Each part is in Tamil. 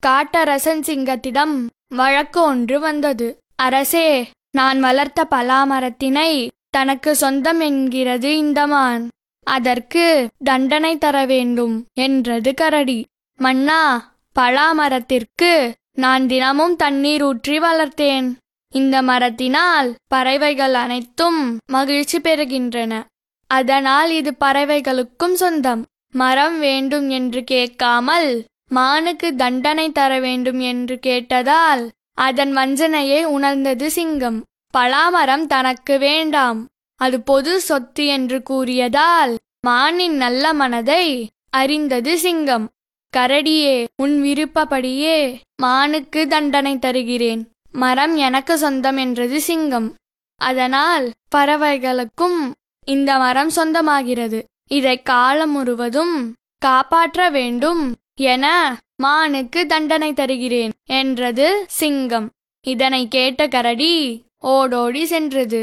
காட்டரசன் சிங்கத்திடம் வழக்கு ஒன்று வந்தது அரசே நான் வளர்த்த பலாமரத்தினை தனக்கு சொந்தம் என்கிறது இந்த மான் அதற்கு தண்டனை தர வேண்டும் என்றது கரடி மன்னா பலாமரத்திற்கு நான் தினமும் தண்ணீர் ஊற்றி வளர்த்தேன் இந்த மரத்தினால் பறவைகள் அனைத்தும் மகிழ்ச்சி பெறுகின்றன அதனால் இது பறவைகளுக்கும் சொந்தம் மரம் வேண்டும் என்று கேட்காமல் மானுக்கு தண்டனை தர வேண்டும் என்று கேட்டதால் அதன் வஞ்சனையை உணர்ந்தது சிங்கம் பலாமரம் தனக்கு வேண்டாம் அது பொது சொத்து என்று கூறியதால் மானின் நல்ல மனதை அறிந்தது சிங்கம் கரடியே உன் விருப்பப்படியே மானுக்கு தண்டனை தருகிறேன் மரம் எனக்கு சொந்தம் என்றது சிங்கம் அதனால் பறவைகளுக்கும் இந்த மரம் சொந்தமாகிறது இதை காலம் முழுவதும் காப்பாற்ற வேண்டும் என மானுக்கு தண்டனை தருகிறேன் என்றது சிங்கம் இதனை கேட்ட கரடி ஓடோடி சென்றது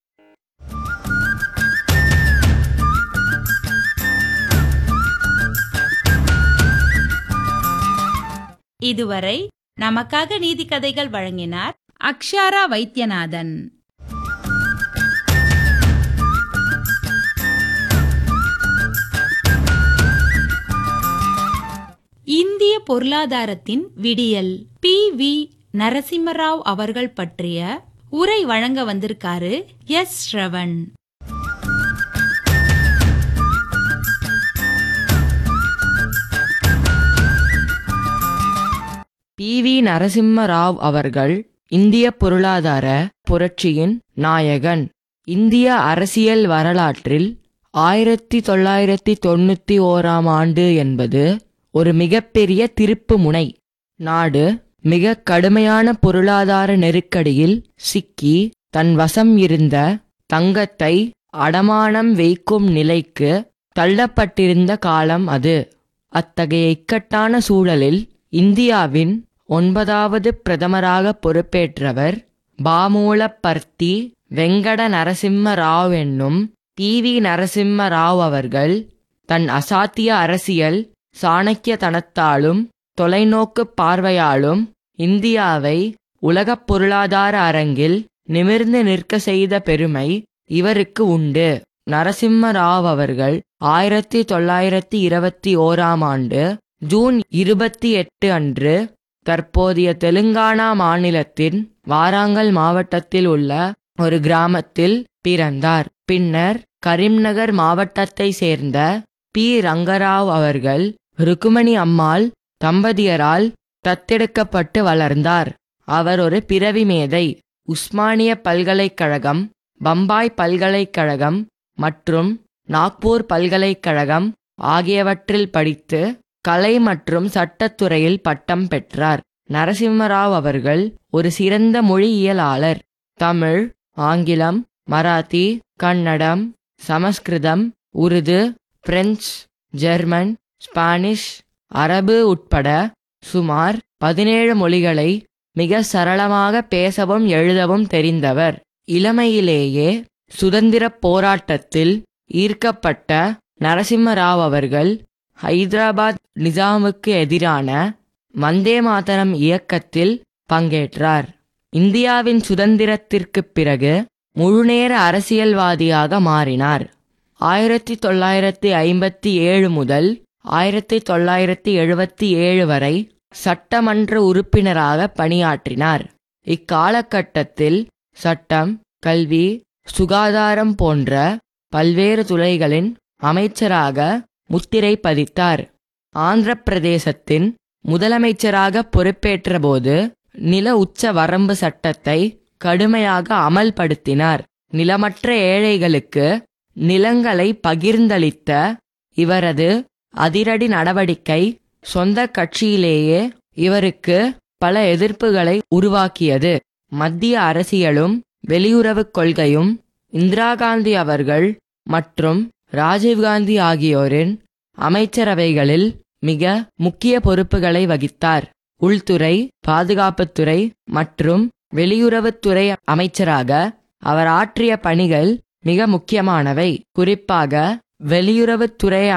இதுவரை நமக்காக நீதி கதைகள் வழங்கினார் அக்ஷாரா வைத்தியநாதன் இந்திய பொருளாதாரத்தின் விடியல் பி வி நரசிம்மராவ் அவர்கள் பற்றிய உரை வழங்க வந்திருக்காரு S Shravan P V Narasimha Rao அவர்கள் இந்திய பொருளாதார புரட்சியின் நாயகன் இந்திய அரசியல் வரலாற்றில் ஆயிரத்தி தொள்ளாயிரத்தி தொண்ணூத்தி ஓராம் ஆண்டு என்பது ஒரு மிகப்பெரிய திருப்பு முனை நாடு மிக கடுமையான பொருளாதார நெருக்கடியில் சிக்கி தன் வசம் இருந்த தங்கத்தை அடமானம் வைக்கும் நிலைக்கு தள்ளப்பட்டிருந்த காலம் அது அத்தகைய இக்கட்டான சூழலில் இந்தியாவின் ஒன்பதாவது பிரதமராக பொறுப்பேற்றவர் பாமூலப்பர்த்தி வெங்கட நரசிம்ம ராவ் என்னும் டி வி நரசிம்ம ராவ் அவர்கள் தன் அசாத்திய அரசியல் சாணக்கியத்தனத்தாலும் தொலைநோக்கு பார்வையாலும் இந்தியாவை உலகப் பொருளாதார அரங்கில் நிமிர்ந்து நிற்க செய்த பெருமை இவருக்கு உண்டு நரசிம்ம ராவ் அவர்கள் ஆயிரத்தி தொள்ளாயிரத்தி இருபத்தி ஓராம் ஆண்டு ஜூன் இருபத்தி எட்டு அன்று தற்போதைய தெலுங்கானா மாநிலத்தின் வாராங்கல் மாவட்டத்தில் உள்ள ஒரு கிராமத்தில் பிறந்தார் பின்னர் கரீம்நகர் மாவட்டத்தை சேர்ந்த பி ரங்கராவ் அவர்கள் ருக்குமணி அம்மாள் தம்பதியரால் தத்தெடுக்கப்பட்டு வளர்ந்தார் அவர் ஒரு பிறவி மேதை உஸ்மானிய பல்கலைக்கழகம் பம்பாய் பல்கலைக்கழகம் மற்றும் நாக்பூர் பல்கலைக்கழகம் ஆகியவற்றில் படித்து கலை மற்றும் சட்டத்துறையில் பட்டம் பெற்றார் நரசிம்மராவ் அவர்கள் ஒரு சிறந்த மொழியியலாளர் தமிழ் ஆங்கிலம் மராத்தி கன்னடம் சமஸ்கிருதம் உருது பிரெஞ்சு ஜெர்மன் ஸ்பானிஷ் அரபு உட்பட சுமார் பதினேழு மொழிகளை மிக சரளமாக பேசவும் எழுதவும் தெரிந்தவர் இளமையிலேயே சுதந்திரப் போராட்டத்தில் ஈர்க்கப்பட்ட நரசிம்மராவ் அவர்கள் ஹைதராபாத் நிஜாமுக்கு எதிரான வந்தே மாதரம் இயக்கத்தில் பங்கேற்றார் இந்தியாவின் சுதந்திரத்திற்குப் பிறகு முழுநேர அரசியல்வாதியாக மாறினார் ஆயிரத்தி தொள்ளாயிரத்தி ஐம்பத்தி ஏழு முதல் ஆயிரத்தி தொள்ளாயிரத்தி எழுபத்தி ஏழு வரை சட்டமன்ற உறுப்பினராக பணியாற்றினார் இக்காலகட்டத்தில் சட்டம் கல்வி சுகாதாரம் போன்ற பல்வேறு துறைகளின் அமைச்சராக முத்திரை பதித்தார் ஆந்திர பிரதேசத்தின் முதலமைச்சராக பொறுப்பேற்றபோது நில உச்ச வரம்பு சட்டத்தை கடுமையாக அமல்படுத்தினார் நிலமற்ற ஏழைகளுக்கு நிலங்களை பகிர்ந்தளித்த இவரது அதிரடி நடவடிக்கை சொந்த கட்சியிலேயே இவருக்கு பல எதிர்ப்புகளை உருவாக்கியது மத்திய அரசியலும் வெளியுறவுக் கொள்கையும் இந்திரா காந்தி அவர்கள் மற்றும் ராஜீவ்காந்தி ஆகியோரின் அமைச்சரவைகளில் மிக முக்கிய பொறுப்புகளை வகித்தார் உள்துறை பாதுகாப்புத்துறை மற்றும் வெளியுறவுத்துறை அமைச்சராக அவர் ஆற்றிய பணிகள் மிக முக்கியமானவை குறிப்பாக வெளியுறவுத்துறை